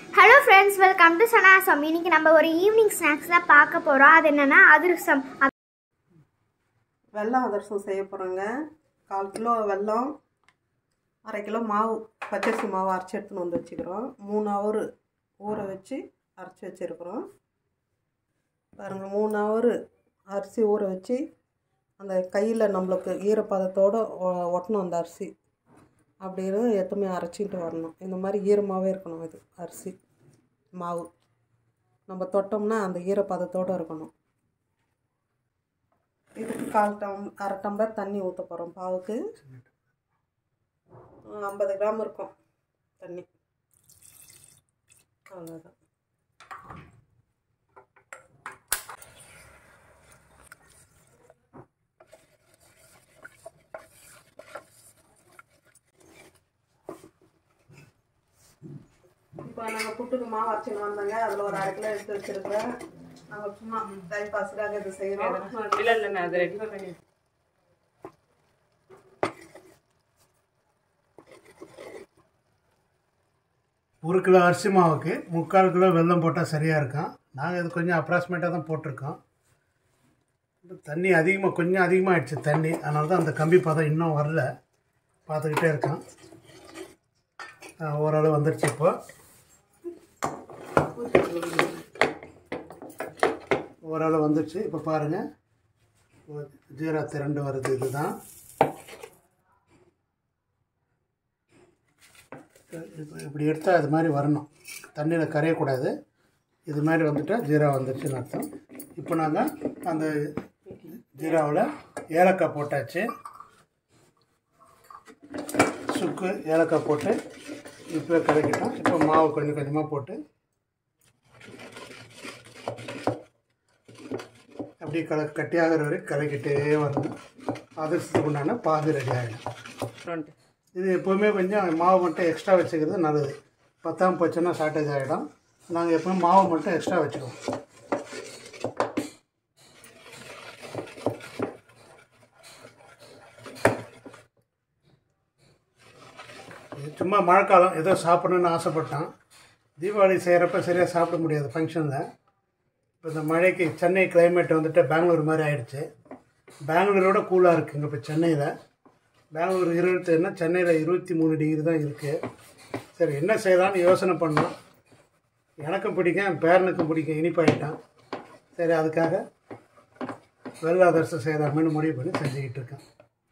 hello friends welcome to சனாசம் இன்னைக்கு நம்ம ஒரு ஈவினிங் ஸ்நாக்ஸ் தான் பார்க்க போகிறோம் அது என்னன்னா அதிரசம் வெல்லம் அதிரசம் செய்ய போகிறோங்க கால் கிலோ வெல்லம் அரை கிலோ மாவு பச்சரிசி மாவு அரைச்சி எடுத்துன்னு வந்து வச்சுக்கிறோம் மூணு ஹவர் ஊற வச்சு அரைச்சி வச்சுருக்குறோம் பாருங்கள் மூணு ஹவர் அரிசி ஊற வச்சு அந்த கையில் நம்மளுக்கு ஈரப்பதத்தோடு ஒட்டணும் அந்த அரிசி அப்படின்னு எத்துமே அரைச்சிட்டு வரணும் இந்த மாதிரி ஈரமாகவே இருக்கணும் இது அரிசி மாவு நம்ம தொட்டோம்னா அந்த ஈரப்பதத்தோடு இருக்கணும் இதுக்கு கால் டம் அரை டம்ளர் தண்ணி ஊற்ற போகிறோம் பாவுக்கு ஐம்பது கிராம் இருக்கும் தண்ணி அவ்வளோதான் இப்போ நாங்கள் புட்டுக்கு மாவு அரைச்சின்னு வந்தோங்க அதில் ஒரு அரை கிலோ எடுத்து வச்சுருக்கிறேன் நாங்கள் சும்மா டைம் பாஸுக்காக இது செய்கிறோம் இல்லை இல்லை நான் அதை ரெடி பண்ணி ஒரு கிலோ அரிசி மாவுக்கு முக்கால் கிலோ வெல்லம் போட்டால் சரியாக இருக்கும் நாங்கள் இது கொஞ்சம் அப்ராக்சிமேட்டாக தான் போட்டிருக்கோம் இப்ப தண்ணி அதிகமாக கொஞ்சம் அதிகமாக ஆயிடுச்சு தண்ணி அதனால தான் அந்த கம்பி பதம் இன்னும் வரல பார்த்துக்கிட்டே இருக்கோம் ஆ, ஓரளவு வந்துடுச்சு இப்போ ஓரளவு வந்துடுச்சு இப்போ பாருங்கள் ஜீரா திரண்டு வருது இதுதான் இப்போ இப்படி எடுத்தால் இது மாதிரி வரணும் தண்ணியில் கரையக்கூடாது இது மாதிரி வந்துட்டால் ஜீரா வந்துடுச்சுன்னு அர்த்தம் இப்போ நாங்கள் அந்த ஜீராவில் ஏலக்காய் போட்டாச்சு சுக்கு ஏலக்காய் போட்டு இப்போ கலக்கிட்டோம் இப்போ மாவு கொஞ்சம் கொஞ்சமாக போட்டு அப்படியே கல கட்டியாகிற வரைக்கும் கலக்கிட்டே வரணும் அதிர்ஷ்டத்துக்கு உண்டான பாகு ரெடி ஆகிடும் இது எப்போவுமே கொஞ்சம் மாவு மட்டும் எக்ஸ்ட்ரா வச்சுக்கிறது நல்லது பத்தாம் போச்சுன்னா ஷார்ட்டேஜ் ஆகிடும் நாங்கள் எப்பவும் மாவு மட்டும் எக்ஸ்ட்ரா வச்சுக்குவோம் இது சும்மா மழைக்காலம் ஏதோ சாப்பிடணுன்னு ஆசைப்பட்டோம் தீபாவளி செய்கிறப்ப சரியாக சாப்பிட முடியாது ஃபங்க்ஷனில் இப்போ இந்த மழைக்கு சென்னை கிளைமேட் வந்துட்டு பெங்களூர் மாதிரி ஆயிடுச்சு பெங்களூரோட கூலாக இருக்குங்க இப்போ சென்னையில் பெங்களூர் இருபத்தேழுனா சென்னையில் இருபத்தி மூணு டிகிரி தான் இருக்குது சரி என்ன செய்யலாம்னு யோசனை பண்ணோம் எனக்கும் பிடிக்கும் என் பேரனுக்கும் பிடிக்கும் இனிப்பாயிட்டான் சரி அதுக்காக வெள்ள அதிரசம் செய்யலாமேன்னு முடிவு பண்ணி செஞ்சுக்கிட்டு இருக்கேன்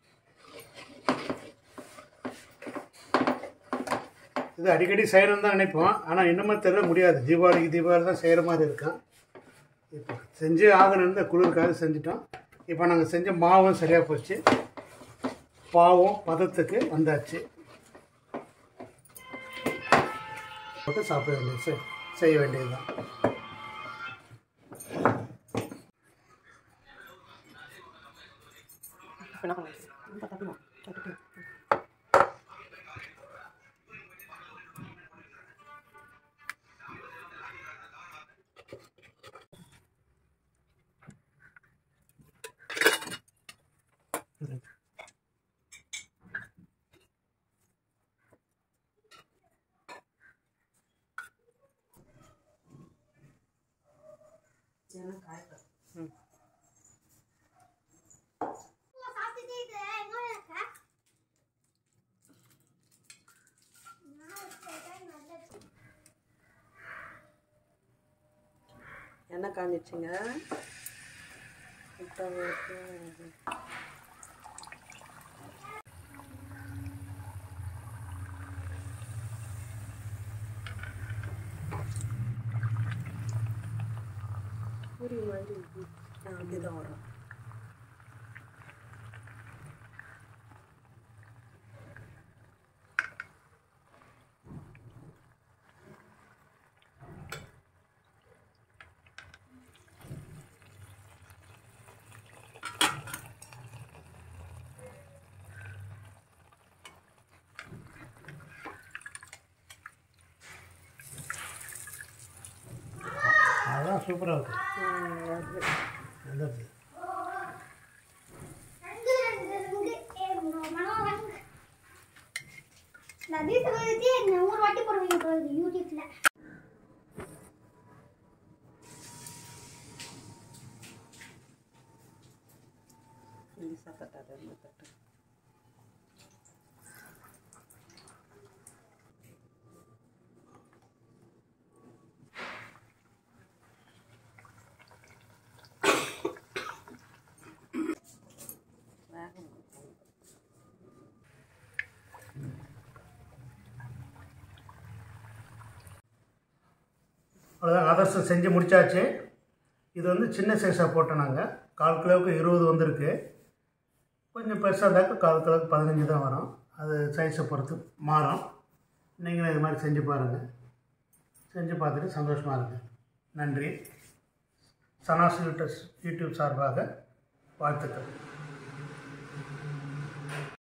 இது அடிக்கடி செய்யணும்னு தான் நினைப்போம் ஆனால் இன்னுமே தெரியல முடியாது தீபாவளிக்கு தீபாவளி தான் செய்கிற மாதிரி இருக்கும் இப்போ செஞ்சு ஆகணும்னு இந்த குளிருக்காக செஞ்சிட்டோம் இப்போ நாங்கள் செஞ்ச மாவும் சரியாக போச்சு பாவம் பதத்துக்கு வந்தாச்சு போட்டு சாப்பிட வேண்டியது செய்- செய்ய வேண்டியதுதான் எண்ணெய் காஞ்சிச்சுங்க இப்போ வந்து பூரி மாதிரி ஆ, அப்படிதான் வரும் அதெல்லாம் சூப்பராக இருக்கும் நல்லது நதி சொல்லிட்டு நூறு வாட்டி போடுவீங்க யூடியூப்ல இந்த தட்டு அவ்வளோதான் அதர்சம் செஞ்சு முடிச்சாச்சு இது வந்து சின்ன சைஸாக போட்டோம் நாங்கள் கால் கிலோவுக்கு இருபது வந்திருக்கு கொஞ்சம் பெருசாக இருந்தாக்க கால் கிலோவுக்கு பதினஞ்சு தான் வரும் அது சைஸை பொறுத்து மாறும் நீங்களும் இது மாதிரி செஞ்சு பாருங்கள் செஞ்சு பார்த்துட்டு சந்தோஷமாக இருங்க நன்றி சனாஸ் யூட்டஸ் யூடியூப் சார்பாக வாழ்த்துக்கள்